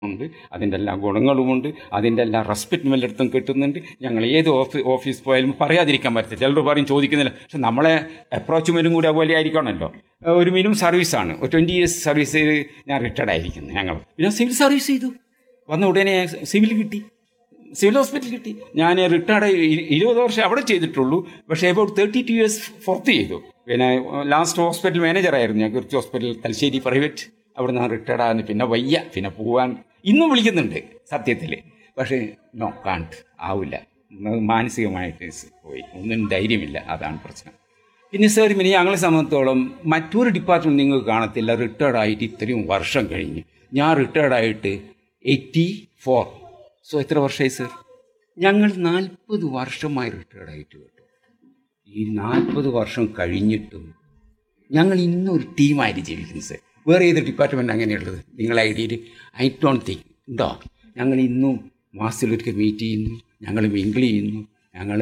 ഉണ്ട് അതിൻ്റെ എല്ലാ ഗുണങ്ങളുമുണ്ട് അതിൻ്റെ എല്ലാ റെസ്പെക്റ്റും എല്ലായിടത്തും കിട്ടുന്നുണ്ട് ഞങ്ങൾ ഏത് ഓഫീ ഓഫീസ് പോയാലും പറയാതിരിക്കാൻ പറ്റില്ല ചിലർ പറയും ചോദിക്കുന്നില്ല പക്ഷെ നമ്മളെ അപ്രോച്ച്മെൻറ്റും കൂടി അതുപോലെ ആയിരിക്കണമല്ലോ ഒരു മിനിമം സർവീസാണ് ഒരു ട്വൻറ്റി ഇയേഴ്സ് സർവീസ് ഞാൻ റിട്ടയർഡ് ആയിരിക്കുന്നു ഞങ്ങൾ പിന്നെ സിവിൽ സർവീസ് ചെയ്തു വന്ന ഉടനെ സിവിൽ കിട്ടി സിവിൽ ഹോസ്പിറ്റൽ കിട്ടി ഞാൻ റിട്ടയർഡ് ഇരുപത് വർഷം അവിടെ ചെയ്തിട്ടുള്ളൂ പക്ഷേ എബൌട്ട് തേർട്ടി ടു ഇയേഴ്സ് പുറത്ത് ചെയ്തു പിന്നെ ലാസ്റ്റ് ഹോസ്പിറ്റൽ മാനേജറായിരുന്നു ഞാൻ കുറിച്ച് ഹോസ്പിറ്റൽ തലശ്ശേരി പ്രൈവറ്റ് അവിടെ നിന്ന് റിട്ടയർഡ് ആകുന്നു പിന്നെ വയ്യ പിന്നെ പോവാൻ ഇന്നും വിളിക്കുന്നുണ്ട് സത്യത്തിൽ പക്ഷേ നോ കാണ്ട് ആവില്ല മാനസികമായിട്ട് പോയി ഒന്നും ധൈര്യമില്ല അതാണ് പ്രശ്നം പിന്നെ സാർ പിന്നെ ഞങ്ങളെ സംബന്ധിച്ചോളം മറ്റൊരു ഡിപ്പാർട്ട്മെൻറ്റ് നിങ്ങൾക്ക് കാണത്തില്ല റിട്ടയർഡ് ആയിട്ട് ഇത്രയും വർഷം കഴിഞ്ഞ് ഞാൻ റിട്ടയർഡ് ആയിട്ട് എയ്റ്റി ഫോർ സോ എത്ര വർഷമായി സർ ഞങ്ങൾ നാൽപ്പത് വർഷമായി റിട്ടയർഡ് ആയിട്ട് കേട്ടോ ഈ നാൽപ്പത് വർഷം കഴിഞ്ഞിട്ടും ഞങ്ങൾ ഇന്നൊരു ടീമായിട്ട് ജീവിക്കുന്നു സർ വേറെ ഏത് ഡിപ്പാർട്ട്മെൻറ്റ് അങ്ങനെയുള്ളത് നിങ്ങളെ ഐഡിയയിൽ ഐ ഡോണ്ട് തിങ്ക് ഉണ്ടോ ഞങ്ങൾ ഇന്നും മാസത്തിലൊരിക്കൽ മീറ്റ് ചെയ്യുന്നു ഞങ്ങൾ മിങ്കിൾ ചെയ്യുന്നു ഞങ്ങൾ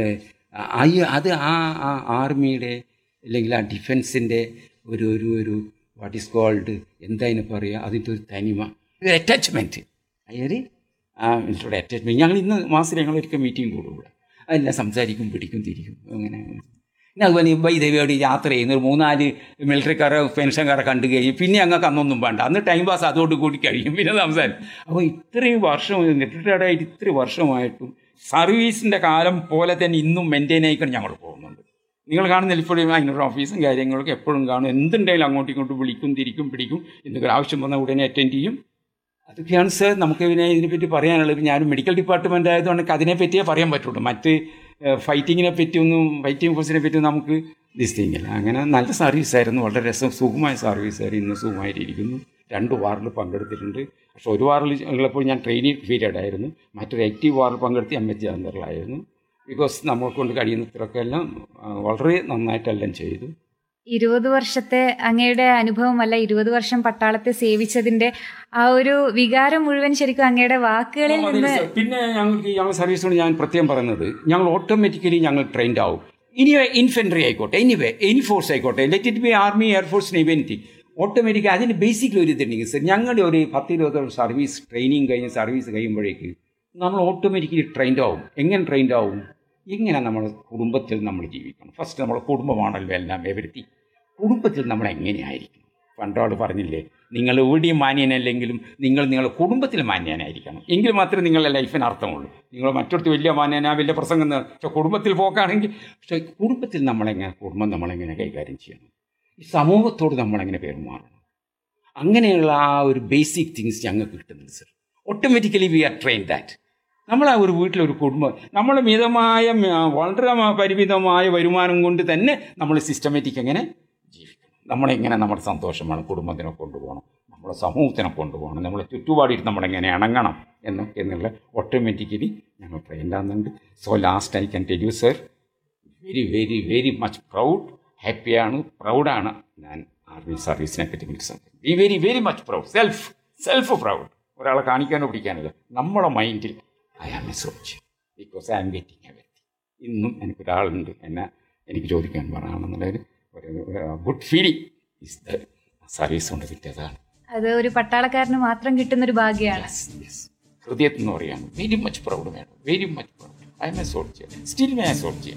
അത് ആ ആ ആർമിയുടെ അല്ലെങ്കിൽ ആ ഡിഫൻസിൻ്റെ ഒരു ഒരു ഒരു വാട്ട് ഈസ് കോൾഡ് എന്താ അതിന് പറയുക അതിൻ്റെ ഒരു തനിമ ഒരു അറ്റാച്ച്മെൻറ്റ് അതായത് ആ മിലിറ്ററി അറ്റാച്ച്മെൻറ്റ് ഞങ്ങൾ ഇന്ന് മാസത്തിൽ ഞങ്ങൾ ഒരിക്കൽ മീറ്റിംഗ് കൂടും ഇവിടെ അതെല്ലാം സംസാരിക്കും പിടിക്കും തിരിക്കും അങ്ങനെ പിന്നെ അതുപോലെ വൈദേവിയോട് യാത്ര ചെയ്യുന്ന ഒരു മൂന്നാല് മിലിറ്ററിക്കാരെ പെൻഷൻകാരെ കണ്ടു കഴിഞ്ഞ് പിന്നെ ഞങ്ങൾക്ക് അന്നൊന്നും വേണ്ട അന്ന് ടൈം പാസ് അതോട് കൂടി കഴിയും പിന്നെ സംസാരം അപ്പോൾ ഇത്രയും വർഷം റിട്ടയർഡ് ആയിട്ട് ഇത്രയും വർഷമായിട്ടും സർവീസിൻ്റെ കാലം പോലെ തന്നെ ഇന്നും മെയിൻറ്റെയിൻ ആയിക്കൊണ്ട് ഞങ്ങൾ പോകുന്നുണ്ട് നിങ്ങൾ കാണുന്നില്ല ഇപ്പോഴും അതിനൊരു ഓഫീസും കാര്യങ്ങളൊക്കെ എപ്പോഴും കാണും എന്തുണ്ടെങ്കിലും അങ്ങോട്ടും ഇങ്ങോട്ടും വിളിക്കും തിരിക്കും പിടിക്കും എന്തെങ്കിലും ആവശ്യം വന്നാൽ ഉടനെ അറ്റൻഡ് ചെയ്യും അതൊക്കെയാണ് സർ നമുക്ക് പിന്നെ ഇതിനെപ്പറ്റി പറയാനുള്ളത് ഞാൻ മെഡിക്കൽ ഡിപ്പാർട്ട്മെൻ്റ് ആയതുകൊണ്ട് അതിനെപ്പറ്റിയേ പറയാൻ പറ്റുള്ളൂ മറ്റ് ഫൈറ്റിങ്ങിനെ പറ്റിയൊന്നും ഫൈറ്റിംഗ് ഫോഴ്സിനെ പറ്റി നമുക്ക് നിശ്ചയിക്കില്ല അങ്ങനെ നല്ല സർവീസായിരുന്നു വളരെ രസം സുഖമായ സർവീസായിരുന്നു ഇന്ന് സുഖമായിട്ടിരിക്കുന്നു രണ്ട് വാറിൽ പങ്കെടുത്തിട്ടുണ്ട് പക്ഷെ ഒരു വാറിൽ ഉള്ളപ്പോൾ ഞാൻ ട്രെയിനിങ് പീരീഡ് ആയിരുന്നു മറ്റൊരു ആക്റ്റീവ് വാറിൽ പങ്കെടുത്ത് എം എച്ച് ജാന്തറിലായിരുന്നു ബിക്കോസ് നമ്മളെ കൊണ്ട് കഴിയുന്നത്രയൊക്കെ എല്ലാം വളരെ നന്നായിട്ടെല്ലാം ചെയ്തു ഇരുപത് വർഷത്തെ അങ്ങയുടെ അനുഭവമല്ല ഇരുപത് വർഷം പട്ടാളത്തെ സേവിച്ചതിന്റെ ആ ഒരു വികാരം മുഴുവൻ ശരിക്കും അങ്ങയുടെ വാക്കുകളിൽ നിന്ന് പിന്നെ ഞങ്ങൾക്ക് ഞങ്ങൾ സർവീസ് കൊണ്ട് ഞാൻ പ്രത്യേകം പറയുന്നത് ഞങ്ങൾ ഓട്ടോമാറ്റിക്കലി ഞങ്ങൾ ട്രെയിൻഡ് ആവും ഇനി ഇൻഫെൻട്രി ആയിക്കോട്ടെ എനിവേ എനി ഫോഴ്സ് ആയിക്കോട്ടെ let it be army air force navy anything automatic അതിന് ബേസിക്കലി ഒരു ഇതുണ്ടെങ്കിൽ സർ ഞങ്ങളുടെ ഒരു പത്ത് ഇരുപത് സർവീസ് ട്രെയിനിങ് കഴിഞ്ഞ് സർവീസ് കഴിയുമ്പോഴേക്ക് നമ്മൾ ഓട്ടോമാറ്റിക്കലി ട്രെയിൻഡ് ആവും എങ്ങനെ ട്രെയിൻഡ് ആവും എങ്ങനെ നമ്മൾ കുടുംബത്തിൽ നമ്മൾ ജീവിക്കണം ഫസ്റ്റ് നമ്മുടെ കുടുംബമാണല്ലോ എല്ലാം എവരുത്തി കുടുംബത്തിൽ നമ്മൾ എങ്ങനെയായിരിക്കണം പണ്ടോട് പറഞ്ഞില്ലേ നിങ്ങൾ എവിടെയും മാന്യനല്ലെങ്കിലും നിങ്ങൾ നിങ്ങളുടെ കുടുംബത്തിൽ മാന്യനായിരിക്കണം എങ്കിൽ മാത്രമേ നിങ്ങളുടെ ലൈഫിന് അർത്ഥമുള്ളൂ നിങ്ങൾ മറ്റൊരുത്ത് വലിയ മാന്യന വലിയ പ്രസംഗം പക്ഷേ കുടുംബത്തിൽ പോക്കാണെങ്കിൽ പക്ഷേ കുടുംബത്തിൽ നമ്മളെങ്ങനെ കുടുംബം നമ്മളെങ്ങനെ കൈകാര്യം ചെയ്യണം ഈ സമൂഹത്തോട് നമ്മളെങ്ങനെ പെരുമാറണം അങ്ങനെയുള്ള ആ ഒരു ബേസിക് തിങ്സ് ഞങ്ങൾക്ക് കിട്ടുന്നുണ്ട് sir automatically we are train that നമ്മൾ ആ ഒരു വീട്ടിലൊരു കുടുംബം നമ്മൾ മിതമായ വളരെ പരിമിതമായ വരുമാനം കൊണ്ട് തന്നെ നമ്മൾ സിസ്റ്റമാറ്റിക് എങ്ങനെ ജീവിക്കണം നമ്മളെങ്ങനെ നമ്മുടെ സന്തോഷമാണ് കുടുംബത്തിനെ കൊണ്ടുപോകണം നമ്മുടെ സമൂഹത്തിനെ കൊണ്ടുപോകണം നമ്മളെ ചുറ്റുപാടിയിട്ട് നമ്മളെങ്ങനെ ഇണങ്ങണം എന്ന് എന്നുള്ള ഓട്ടോമാറ്റിക്കലി ഞങ്ങൾ ട്രെയിൻ ആകുന്നുണ്ട് so last I can tell you sir very very very much proud ഹാപ്പിയാണ് പ്രൗഡാണ് ഞാൻ ആർമി സർവീസിനെ പറ്റി വിളിച്ചത് we very very much proud self self proud ഒരാളെ കാണിക്കാനോ പിടിക്കാനല്ല നമ്മുടെ മൈൻഡിൽ I am a such because I am getting a വ്യക്തി ഇന്നും എനിക്കൊരാളുണ്ട് എന്നെ എനിക്ക് ചോദിക്കാൻ പറയാണെന്നുള്ളൊരു ഒരു good feeling is the service കൊണ്ട് കിട്ടിയതാണ് അത് ഒരു പട്ടാളക്കാരന് മാത്രം കിട്ടുന്ന ഒരു ഭാഗ്യമാണ് ഹൃദയത്തിൽ നിന്ന് പറയാണ് വെരി മച്ച് പ്രൗഡ് വേണം very much proud I'm a soldier still may a soldier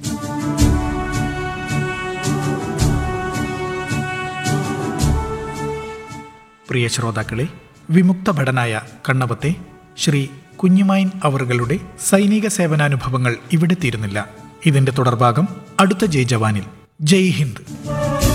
പ്രിയ ശ്രോതാക്കളെ വിമുക്ത ഭടനായ കണ്ണവത്തെ ശ്രീ കുഞ്ഞുമായിൻ അവറുകളുടെ സൈനിക സേവനാനുഭവങ്ങൾ ഇവിടെ തീരുന്നില്ല ഇതിന്റെ തുടർഭാഗം അടുത്ത ജയ് ജവാനിൽ ജയ് ഹിന്ദ്